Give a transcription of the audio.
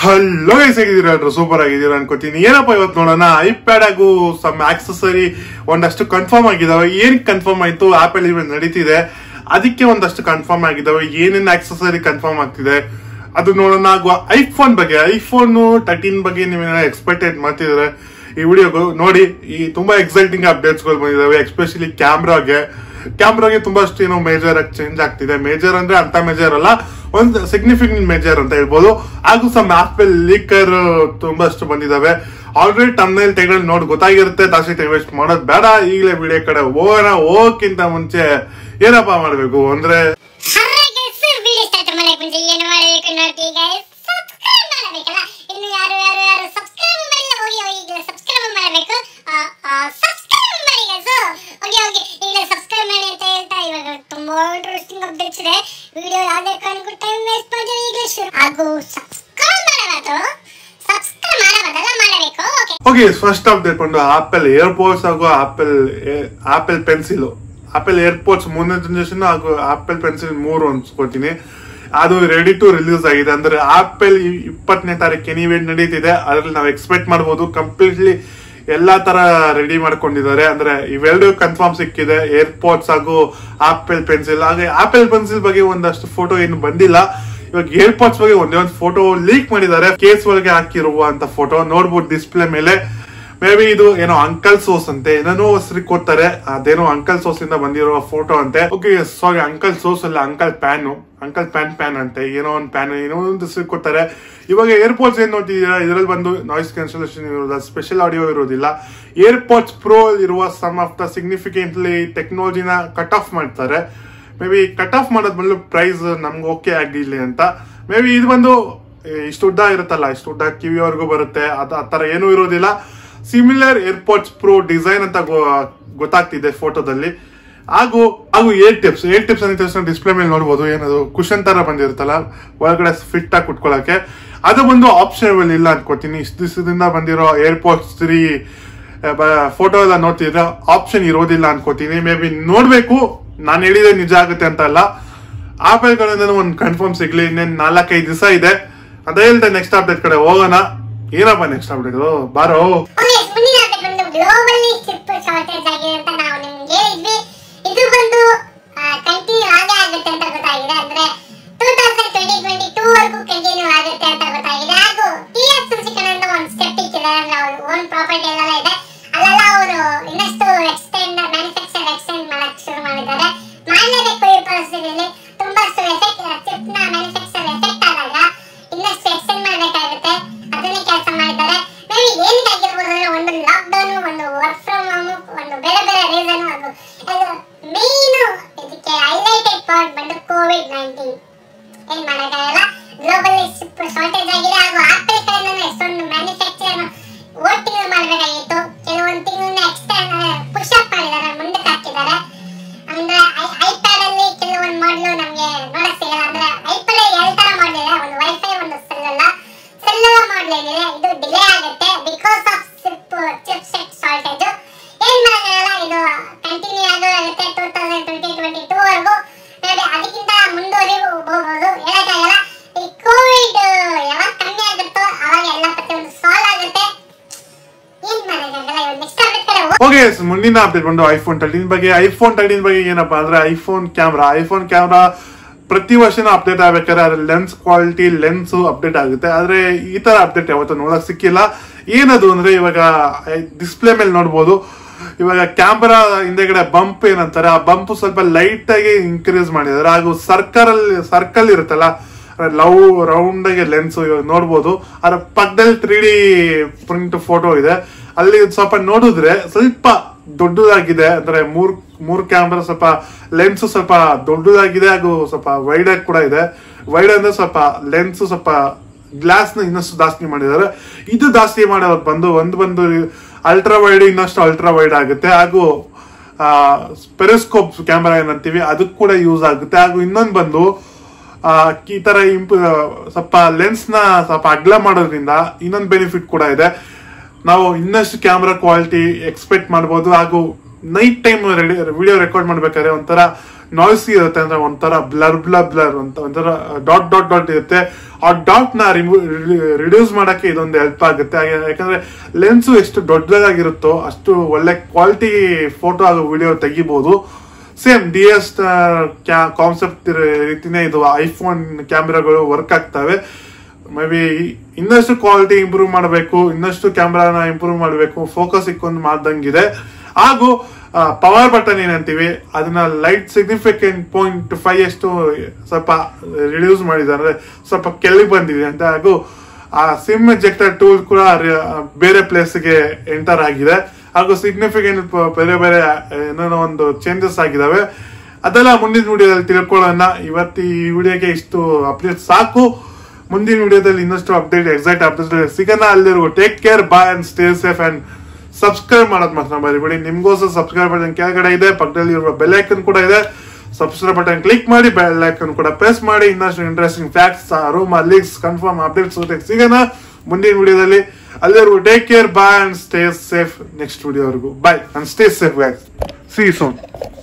hello guys ಹೇಗಿದ್ದೀರಾ ಎಲ್ರು super ಆಗಿದ್ದೀರಾ ಅನ್ಕೋತೀನಿ ಏನಪ್ಪ ಇವತ್ತು ನೋಡೋಣ ಐಪ್ಯಾಡ್ ಹಾಗೂ ಸಮ್ ಆಕ್ಸೆಸರಿ ಒಂದಷ್ಟು ಕನ್ಫರ್ಮ್ ಆಗಿದಾವೆ ಏನ್ ಕನ್ಫರ್ಮ್ ಆಯ್ತು ಆಪಲ್ ಇವೆಂಟ್ ನಡೀತಿದೆ ಅದಕ್ಕೆ ಒಂದಷ್ಟು ಕನ್ಫರ್ಮ್ ಆಗಿದಾವೆ ಏನೇನ್ ಆಕ್ಸೆಸರಿ ಕನ್ಫರ್ಮ್ ಆಗ್ತಿದೆ ಅದು ನೋಡೋಣ ಹಾಗೂ ಐಫೋನ್ ಬಗ್ಗೆ ಐಫೋನ್ ತರ್ಟೀನ್ ಬಗ್ಗೆ ನೀವೇನ ಎಕ್ಸ್ಪೆಕ್ಟೆಡ್ ಮಾಡ್ತಿದ್ರೆ ಈ ವಿಡಿಯೋ ನೋಡಿ ಈ ತುಂಬಾ ಎಕ್ಸೈಟಿಂಗ್ ಅಪ್ಡೇಟ್ಸ್ ಗಳು ಬಂದಿದಾವೆ ಎಸ್ಪೆಷಲಿ ಕ್ಯಾಮ್ರಾಗೆ ಕ್ಯಾಮ್ರಾಗೆ ತುಂಬಾಷ್ಟು ಏನೋ ಮೇಜರ್ ಆಗಿ ಚೇಂಜ್ ಆಗ್ತಿದೆ ಮೇಜರ್ ಅಂದ್ರೆ ಅಂತ ಮೇಜರ್ ಅಲ್ಲ ಒಂದು ಸಿಗ್ನಿಫಿಕೆಂಟ್ ಮೇಜರ್ ಅಂತ ಹೇಳ್ಬೋದು ಹಾಗೂ ಸಮ್ ಆಪಲ್ ಲೀಕರ್ ತುಂಬಾಷ್ಟು ಬಂದಿದಾವೆ ಆಲ್ರೆಡಿ ತಮ್ಮನೇಲಿ ತೆಗೆದು ನೋಡಿ ಗೊತ್ತಾಗಿರುತ್ತೆ ಜಾಸ್ತಿ ಟೈಮ್ ವೇಸ್ಟ್ ಮಾಡೋದು ಬೇಡ ಈಗಲೇ ವಿಡಿಯೋ ಕಡೆ ಹೋಗೋಣ ಹೋಗಕ್ಕಿಂತ ಮುಂಚೆ ಏನಪ್ಪ ಮಾಡ್ಬೇಕು ಅಂದ್ರೆ ವಿಡಿಯೋ ಸ್ಟಾರ್ಟ್ ಮಾಡಕ್ ಮುಂಚೆ ಏನು ಮಾಡಬೇಕು ನೋಡಿ ಗೈಸ್ ಸಬ್ಸ್ಕ್ರೈಬ್ ಮಾಡಬೇಕಲ್ಲ ಇನ್ನು ಯಾರು ಯಾರು ಯಾರು ಸಬ್ಸ್ಕ್ರೈಬ್ ಮಾಡಿಲ್ಲ ಹೋಗಿ ಹೋಗಿ ಈಗ ಸಬ್ಸ್ಕ್ರೈಬ್ ಮಾಡಬೇಕು ಸಬ್ಸ್ಕ್ರೈಬ್ ಮಾಡಿ ಗೈಸ್ ಹೋಗಿ ಹೋಗಿ ಈಗ ಸಬ್ಸ್ಕ್ರೈಬ್ ಮಾಡಿ ಅಂತ ಹೇಳ್ತಾ ಇವಾಗ ತುಂಬಾ ಇಂಟ್ರೆಸ್ಟಿಂಗ್ ಅಪ್ಡೇಟ್ಸ್ ಇದೆ ವಿಡಿಯೋ ಯಾವ್ದೇ ಕಾರಣಕ್ಕೂ ಟೈಮ್ ವೇಸ್ಟ್ ಮಾಡಿ ಈಗ ಶುರು ಹಾಗೂ ಸಬ್ಸ್ಕ್ರೈಬ್ ಮಾಡಬಾರ್ದು ಸಬ್ಸ್ಕ್ರೈಬ್ ಮಾಡಬಾರ್ದಲ್ಲ ಮಾಡಬೇಕು ಓಕೆ ಓಕೆ ಫಸ್ಟ್ ಅಪ್ಡೇಟ್ ಬಂದು ಆಪಲ್ ಏರ್ಪೋರ್ಟ್ಸ್ ಹಾಗೂ Apple Apple Pencil Apple AirPods ಮೂರನೇ ಜನರೇಷನ್ ಹಾಗೂ ಆಪಲ್ ಪೆನ್ಸಿಲ್ ಮೂರು ಅನ್ಸ್ಕೊತೀನಿ ಅದು ರೆಡಿ ಟು ರಿಲೀಸ್ ಆಗಿದೆ ಅಂದ್ರೆ ಆಪಲ್ ಇಪ್ಪತ್ತನೇ ತಾರೀಕು ಎನಿ ಇವೆಂಟ್ ನಡೀತಿದೆ ಅದ್ರಲ್ಲಿ ನಾವು ಎಕ್ಸ್ಪೆಕ್ಟ್ ಮಾಡಬಹುದು ಕಂಪ್ಲೀಟ್ಲಿ ಎಲ್ಲಾ ತರ ರೆಡಿ ಮಾಡ್ಕೊಂಡಿದ್ದಾರೆ ಅಂದ್ರೆ ಇವೆರಡು ಕನ್ಫರ್ಮ್ ಸಿಕ್ಕಿದೆ ಏರ್ಪೋರ್ಟ್ಸ್ ಹಾಗೂ ಆಪಲ್ ಪೆನ್ಸಿಲ್ ಹಾಗೆ ಆಪಲ್ ಪೆನ್ಸಿಲ್ ಬಗ್ಗೆ ಒಂದಷ್ಟು ಫೋಟೋ ಏನು ಬಂದಿಲ್ಲ ಇವಾಗ ಏರ್ಪೋರ್ಟ್ಸ್ ಬಗ್ಗೆ ಒಂದೇ ಒಂದು ಫೋಟೋ ಲೀಕ್ ಮಾಡಿದ್ದಾರೆ ಕೇಸ್ ಒಳಗೆ ಹಾಕಿರುವಂತ ಫೋಟೋ ನೋಡ್ಬೋದು ಡಿಸ್ಪ್ಲೇ ಮೇಲೆ ಮೇ ಬಿ ಇದು ಏನೋ ಅಂಕಲ್ ಸೋಸ್ ಅಂತೆ ಏನೇನೋ ಹೆಸರು ಕೊಡ್ತಾರೆ ಅದೇನೋ ಅಂಕಲ್ ಸೋಸ್ ಇಂದ ಬಂದಿರೋ ಫೋಟೋ ಅಂತೆ ಓಕೆ ಸಾರಿ ಅಂಕಲ್ ಸೋಸ್ ಅಲ್ಲ uncle pan uncle pan pan ಅಂತೆ ಏನೋ ಒಂದು ಪ್ಯಾನ್ ಏನೋ ಒಂದು ಹೆಸರು ಕೊಡ್ತಾರೆ ಇವಾಗ ಏರ್ಪೋರ್ಟ್ಸ್ ಏನ್ ನೋಡ್ತಿದ್ದೀರಾ ಇದರಲ್ಲಿ ಬಂದು ನಾಯ್ಸ್ ಕ್ಯಾನ್ಸಲೇಷನ್ ಇರೋದಿಲ್ಲ ಸ್ಪೆಷಲ್ ಆಡಿಯೋ ಇರೋದಿಲ್ಲ ಏರ್ಪೋರ್ಟ್ಸ್ ಪ್ರೋ ಇರುವ ಸಮ್ ಆಫ್ ದ ಸಿಗ್ನಿಫಿಕೆಂಟ್ಲಿ ಟೆಕ್ನಾಲಜಿನ ಕಟ್ ಆಫ್ ಮಾಡ್ತಾರೆ ಮೇ ಬಿ ಕಟ್ ಆಫ್ ಮಾಡೋದ್ ಬಂದು ಪ್ರೈಸ್ ನಮ್ಗೆ ಓಕೆ ಆಗಿರ್ಲಿ ಅಂತ ಮೇ ಬಿ ಇದು ಬಂದು ಏ, ಇಷ್ಟು ಉದ್ದ ಇರುತ್ತಲ್ಲ ಇಷ್ಟು ಉದ್ದ ಕಿವಿವರೆಗೂ ಬರುತ್ತೆ ಅದ ಆ ತರ ಏನೂ ಇರೋದಿಲ್ಲ ಸಿಮಿಲರ್ ಏರ್ಪೋರ್ಟ್ಸ್ ಪ್ರೋ ಡಿಸೈನ್ ಅಂತ ಗೊ- ಗೊತ್ತಾಗ್ತಿದೆ ಫೋಟೋದಲ್ಲಿ ಹಾಗೂ ಹಾಗೂ ಏರ್ ಟಿಪ್ಸ್ ಏರ್ ಟಿಪ್ಸ್ ಅಂದ ತಕ್ಷಣ ಡಿಸ್ಪ್ಲೇ ಮೇಲೆ ನೋಡ್ಬೋದು ಏನದು ಕುಶನ್ ತರ ಬಂದಿರುತ್ತಲ್ಲ ಒಳಗಡೆ ಫಿಟ್ ಆಗಿ ಕುಟ್ಕೊಳ್ಳಕ್ಕೆ ಅದು ಬಂದು ಆಪ್ಷನಬಲ್ ಇಲ್ಲ ಅನ್ಕೋತೀನಿ ಇಷ್ಟು ದಿವಸದಿಂದ ಬಂದಿರೋ ಏರ್ಪೋರ್ಟ್ಸ್ ತ್ರೀ ಫೋಟೋ ಎಲ್ಲ ನೋಡ್ತಿದ್ರೆ ಆಪ್ಷನ್ ಇರೋದಿಲ್ಲ ಅನ್ಕೋತೀನಿ ಮೇ ಬಿ ನೋಡ್ಬೇಕು ನಾನು ಹೇಳಿದ್ರೆ ನಿಜ ಆಗುತ್ತೆ ಅಂತ ಅಲ್ಲ ಆಪಲ್ ಕಡೆಯಿಂದ ಒಂದು ಕನ್ಫರ್ಮ್ ಸಿಗ್ಲಿ ಇನ್ನೇನು ನಾಲ್ಕೈದು ದಿವಸ ಇದೆ ಅದೇ ಹೇಳ್ದೆ ನೆಕ್ಸ್ಟ್ ಅಪ್ಡೇಟ್ ಕಡೆ ಹೋಗೋಣ ಏನಪ್ಪ ನೆಕ್ಸ್ಟ್ ಅಪ್ಡೇಟ್ ಬಾರೋ ಓಕೆ ಮುಂದಿನ update ಬಂದು ಗ್ಲೋಬಲಿ ಚಿಪ್ ಶಾರ್ಟೇಜ್ ಆಗಿದೆ ಅಂತ ನಾವು ನಿಮ್ಗೆ ಹೇಳಿದ್ವಿ ಇದು ಬಂದು ಕಂಟಿನ್ಯೂ ಆಗೇ ಆಗುತ್ತೆ ಅಂತ ಗೊತ್ತಾಗಿದೆ ಅಂದ್ರೆ two thousand twenty twenty two ವರ್ಗೂ ಕಂಟಿನ್ಯೂ ಆಗುತ್ತೆ ಅಂತ ಗೊತ್ತಾಗಿದೆ ಹಾಗೂ ಟಿ ಎಸ್ ಕಡೆಯಿಂದ ಒಂದು ಸ್ಟೆಪ್ ಇಕ್ಕಿದ್ದಾರೆ ಅಂದ್ರೆ ಅವ್ರ ಓನ್ ಪ್ರಾಪರ್ಟಿ ಎಲ್ಲ ಇದೆ ಅಲ್ಲೆಲ್ಲ ಅವರು ಇನ್ನಷ್ಟು ಎಕ್ಸ್ಟೆಂಡ್ ಮ್ಯಾನುಫ್ಯಾಕ್ಚರ್ ಎಕ್ಸ್ಟೆಂಡ್ ಮಾಡಕ್ ಶುರು ಮಾಡಿದ್ದಾರೆ ಮಾಡಲೇಬೇಕು ಈ ಪರಿಸ್ಥಿತಿಯಲ್ಲಿ ತುಂಬಾಷ್ಟು ಎಫೆಕ್ಟ್ ಚಿಪ್ ನ ಮ್ಯಾನುಫ್ಯಾಕ್ಚರ್ ಎಫೆಕ್ಟ್ ಆದಾಗ ಇನ್ನಷ್ಟು ಎಕ್ಸ್ಟೆಂಡ್ ಮಾಡಬೇಕಾಗುತ್ತೆ ಅದನ್ನೇ ಕೆಲಸ ಮಾಡಿದ್ದಾರೆ ಮೇಬಿ ಏನಕ್ಕೆ ಆಗಿರ್ಬೋದು ಅಂದ್ರೆ ಒಂದು ಲಾಕ್ ಡೌನ್ ಒಂದು ವರ್ಕ್ ಫ್ರಮ್ ಹೋಮ್ ಒಂದು ಬೇರೆ ಬೇರೆ ರೀಸನ್ ಅದು ಮೇನ್ ಇದಕ್ಕೆ ಹೈಲೈಟೆಡ್ ಪಾಯಿಂಟ್ ಬಂದು ಕೋವಿಡ್ ನೈನ್ಟೀನ್ ಏನ್ ಮಾಡಕ್ಕಾಗಲ್ಲ ಗ್ಲೋಬಲ್ ಶಿಪ್ ಶಾರ್ಟೇಜ್ ಆಗಿದೆ ಹಾಗೂ ಆಪಲ್ ಕಡೆಯಿಂದ ಎಷ್ಟೊಂದು ಮ್ಯಾನುಫ್ಯಾಕ್ಚರ್ ಓಟ್ ತಿಂಗಳು ಮಾಡಬೇಕಾಗಿತ್ತು ಕೆಲವೊಂದು ತಿಂಗಳನ್ನ ಎಕ್ಸ್ಟೆಂಡ್ ಪುಷ್ ಅಪ್ ಮಾಡಿದ್ದಾರೆ ಮುಂದಕ್ಕೆ ಹಾಕಿದ್ದಾರೆ ಅಂದ್ರೆ ಐಪ್ಯಾಡ್ ಅಲ್ಲಿ ಕೆಲವೊಂದು ಮಾಡಲು ನಮಗೆ ನೋಡಕ್ ಸಿಗಲ್ಲ ಅಂದ್ರೆ ಐಪ್ಯಾಡ್ ಎರಡು ತರ ಮಾಡಲ್ ಇದೆ ಒಂದು ವೈಫೈ ಒಂದು ಸೆಲ್ಯುಲರ್ ಸೆಲ್ಯುಲರ್ ಮಾಡಲ್ ಏನಿದೆ ಇದು ಡಿಲೇ ಆಗುತ್ತೆ because of chip chipset shortage ಏನ್ ಮಾಡಕ್ಕಾಗಲ್ಲ ಇದು ಕಂಟಿನ್ಯೂ ಆಗೋ ಆಗುತ್ತೆ two thousand twenty twenty two ವರ್ಗೂ ಮೇಬಿ ಅದಕ್ಕಿಂತ ಮುಂದುವರಿ ಹೋಗ್ಬೋದು ಹೇಳಕ್ಕಾಗಲ್ಲ ಈ ಕೋವಿಡ್ ಯಾವಾಗ ಕಮ್ಮಿ ಆಗುತ್ತೋ ಅವಾಗ ಎಲ್ಲ ಪ್ರತಿಯೊಂದು ಸಾಲ್ವ್ ಆಗುತ್ತೆ ಏನ್ ಮಾಡಕ್ಕಾಗಲ್ಲ ಇವಾಗ ನೆಕ್ಸ್ಟ್ ಅಪ್ಡೇಟ್ ಕಡೆ ಹೋಗ್- ಓಕೆ ಮುಂದಿನ ಅಪ್ಡೇಟ್ ಬಂದು ಐಫೋನ್ ತರ್ಟೀನ್ ಬಗ್ಗೆ ಐಫೋನ್ ತರ್ಟೀನ್ ಬಗ್ಗೆ ಏನಪ್ಪಾ ಅಂದ್ರೆ ಐಫೋನ್ ಕ್ಯಾಮ್ರಾ ಐಫೋನ್ ಕ್ಯಾಮ್ರಾ ಪ್ರತಿ ವರ್ಷನೂ ಅಪ್ಡೇಟ್ ಆಗ್ಬೇಕಾದ್ರೆ ಅದ್ರ ಲೆನ್ಸ್ ಕ್ವಾಲಿಟಿ ಲೆನ್ಸ್ ಅಪ್ಡೇಟ್ ಆಗುತ್ತೆ ಆದ್ರೆ ಈ ತರ ಅಪ್ಡೇಟ್ ಯಾವತ್ತೂ ನೋಡಕ್ ಸಿಕ್ಕಿಲ್ಲ ಏನದು ಅಂದ್ರೆ ಇವಾಗ ಡಿಸ್ಪ್ಲೇ ಮೇಲೆ ನೋಡ್ಬೋದು ಇವಾಗ ಕ್ಯಾಮ್ರಾ ಹಿಂದೆಗಡೆ ಬಂಪ್ ಏನಂತಾರೆ ಆ ಬಂಪ್ ಸ್ವಲ್ಪ ಲೈಟ್ ಆಗಿ ಇನ್ಕ್ರೀಸ್ ಮಾಡಿದ್ದಾರೆ ಹಾಗೂ ಸರ್ಕಲ್ ಅಲ್ಲಿ ಸರ್ಕಲ್ ಇರುತ್ತಲ್ಲ ಲವ್ ರೌಂಡ್ ಆಗಿ ಲೆನ್ಸ್ ಇವಾಗ ನೋಡ್ಬೋದು ಅದ್ರ ಪಕ್ಕದಲ್ಲಿ ತ್ರೀ ಡಿ ಪ್ರಿಂಟ್ ಫೋಟೋ ಇದೆ ಅಲ್ಲಿ ಸ್ವಲ್ಪ ನೋಡಿದ್ರೆ ಸ್ವಲ್ಪ ದೊಡ್ಡದಾಗಿದೆ ಅಂದ್ರೆ ಮೂರ್ ಮೂರ್ ಕ್ಯಾಮ್ರಾ ಸ್ವಲ್ಪ ಲೆನ್ಸ್ ಸ್ವಲ್ಪ ದೊಡ್ಡದಾಗಿದೆ ಹಾಗೂ ಸ್ವಲ್ಪ ವೈಡ್ ಆಗಿ ಕೂಡ ಇದೆ ವೈಡ್ ಅಂದ್ರೆ ಸ್ವಲ್ಪ ಲೆನ್ಸ್ ಸ್ವಲ್ಪ ಗ್ಲಾಸ್ ನ ಇನ್ನಷ್ಟು ಜಾಸ್ತಿ ಮಾಡಿದ್ದಾರೆ ಇದು ಜಾಸ್ತಿ ಮಾಡೋದು ಬಂದು ಒಂದು ಬಂದು ಅಲ್ಟ್ರಾ ವೈಡ್ ಇನ್ನಷ್ಟು ಅಲ್ಟ್ರಾ ವೈಡ್ ಆಗುತ್ತೆ ಹಾಗೂ ಪೆರಿಸ್ಕೋಪ್ ಕ್ಯಾಮ್ರಾ ಏನಂತೀವಿ ಅದಕ್ಕೆ ಕೂಡ ಯೂಸ್ ಆಗುತ್ತೆ ಹಾಗೂ ಇನ್ನೊಂದು ಬಂದು ಆ, ಈ ತರ ಇಂಪ್ ಸ್ವಲ್ಪ ಲೆನ್ಸ್ ನ ಸ್ವಲ್ಪ ಅಗ್ಲ ಮಾಡೋದ್ರಿಂದ ಇನ್ನೊಂದು ಬೆನಿಫಿಟ್ ಕೂಡ ಇದೆ ನಾವು ಇನ್ನಷ್ಟು ಕ್ಯಾಮ್ರಾ ಕ್ವಾಲಿಟಿ ಎಕ್ಸ್ಪೆಕ್ಟ್ ಮಾಡ್ಬೋದು ಹಾಗೂ ನೈಟ್ ಟೈಮ್ ವಿಡಿಯೋ ರೆಕಾರ್ಡ್ ಮಾಡ್ಬೇಕಾದ್ರೆ ಒಂಥರ ನಾಯ್ಸಿ ಇರುತ್ತೆ ಅಂದ್ರೆ ಒಂಥರ ಬ್ಲರ್ ಬ್ಲರ್ ಬ್ಲರ್ ಅಂತ ಒಂಥರ ಡಾಟ್ ಡಾಟ್ ಡಾಟ್ ಇರುತ್ತೆ ಆ ಡಾಟ್ ನ ರಿಡ್ಯೂಸ್ ಮಾಡಕ್ಕೆ ಇದೊಂದು ಹೆಲ್ಪ್ ಆಗುತ್ತೆ ಹಾಗೆ- ಯಾಕಂದ್ರೆ ಲೆನ್ಸ್ ಎಷ್ಟು ದೊಡ್ಡದಾಗಿರುತ್ತೋ ಅಷ್ಟು ಒಳ್ಳೆ ಕ್ವಾಲಿಟಿ ಫೋಟೋ ಹಾಗೂ ವಿಡಿಯೋ ತೆಗಿಬಹುದು ಸೇಮ್ ಡಿ ಎಸ್ ಕಾನ್ಸೆಪ್ಟ್ ರೀತಿನೇ ಇದು ಐಫೋನ್ ಕ್ಯಾಮ್ರಾಗಳು ವರ್ಕ್ ಆಗ್ತವೆ ಮೇ ಬಿ ಇನ್ನಷ್ಟು ಕ್ವಾಲಿಟಿ ಇಂಪ್ರೂವ್ ಮಾಡಬೇಕು ಇನ್ನಷ್ಟು ಕ್ಯಾಮ್ರಾನ ಇಂಪ್ರೂವ್ ಮಾಡಬೇಕು ಫೋಕಸ್ ಇಕ್ಕೊಂಡು ಮಾಡ್ದಂಗಿದೆ ಹಾಗೂ ಪವರ್ ಬಟನ್ ಏನಂತೀವಿ ಅದನ್ನ ಲೈಟ್ ಸಿಗ್ನಿಫಿಕೆಂಟ್ ಪಾಯಿಂಟ್ ಫೈವ್ ಅಷ್ಟು ಸ್ವಲ್ಪ ರಿಡ್ಯೂಸ್ ಮಾಡಿದ್ದಾರೆ ಸ್ವಲ್ಪ ಕೆಳಗೆ ಬಂದಿದೆ ಅಂತ ಹಾಗೂ ಆ ಸಿಮ್ ಎಜೆಕ್ಟರ್ ಟೂಲ್ ಕೂಡ ರಿ- ಬೇರೆ ಪ್ಲೇಸ್ಗೆ ಎಂಟರ್ ಆಗಿದೆ ಹಾಗೂ ಸಿಗ್ನಿಫಿಕೆಂಟ್ ಬೇರೆ ಬೇರೆ ಏನೇನೋ ಒಂದು ಚೇಂಜಸ್ ಆಗಿದಾವೆ ಅದೆಲ್ಲ ಮುಂದಿನ ವಿಡಿಯೋದಲ್ಲಿ ತಿಳ್ಕೊಳ್ಳೋಣ ಇವತ್ತು ಈ ವಿಡಿಯೋಗೆ ಇಷ್ಟು ಅಪ್ಡೇಟ್ ಸಾಕು ಮುಂದಿನ ವಿಡಿಯೋದಲ್ಲಿ ಇನ್ನಷ್ಟು ಅಪ್ಡೇಟ್ ಎಕ್ಸಾಕ್ಟ್ ಅಪ್ಡೇಟ್ ಸಿಗೋಣ ಅಲ್ಲಿರುವ take care bye and stay safe and subscribe ಮಾಡೋದು ಮಾತ್ರ ಮರಿಬೇಡಿ ನಿಮ್ಗೋಸ್ಕರ ಸಬ್ಸ್ಕ್ರೈಬ್ ಬಟನ್ ಕೆಳಗಡೆ ಇದೆ ಪಕ್ಕದಲ್ಲಿ ಇರುವ ಬೆಲ್ ಐಕನ್ ಕೂಡ ಇದೆ ಸಬ್ಸ್ಕ್ರೈಬ್ ಬಟನ್ ಕ್ಲಿಕ್ ಮಾಡಿ ಬೆಲ್ ಐಕನ್ ಕೂಡ ಪ್ರೆಸ್ ಮಾಡಿ ಇನ್ನಷ್ಟು interesting facts rumour leaks confirm updates ಸಿಗೋಣ ಮುಂದಿನ ವಿಡಿಯೋದಲ್ಲಿ ಅಲ್ಲಿವರೆಗೂ take care bye and stay safe next ವಿಡಿಯೋವರೆಗೂ bye and stay safe guys see soan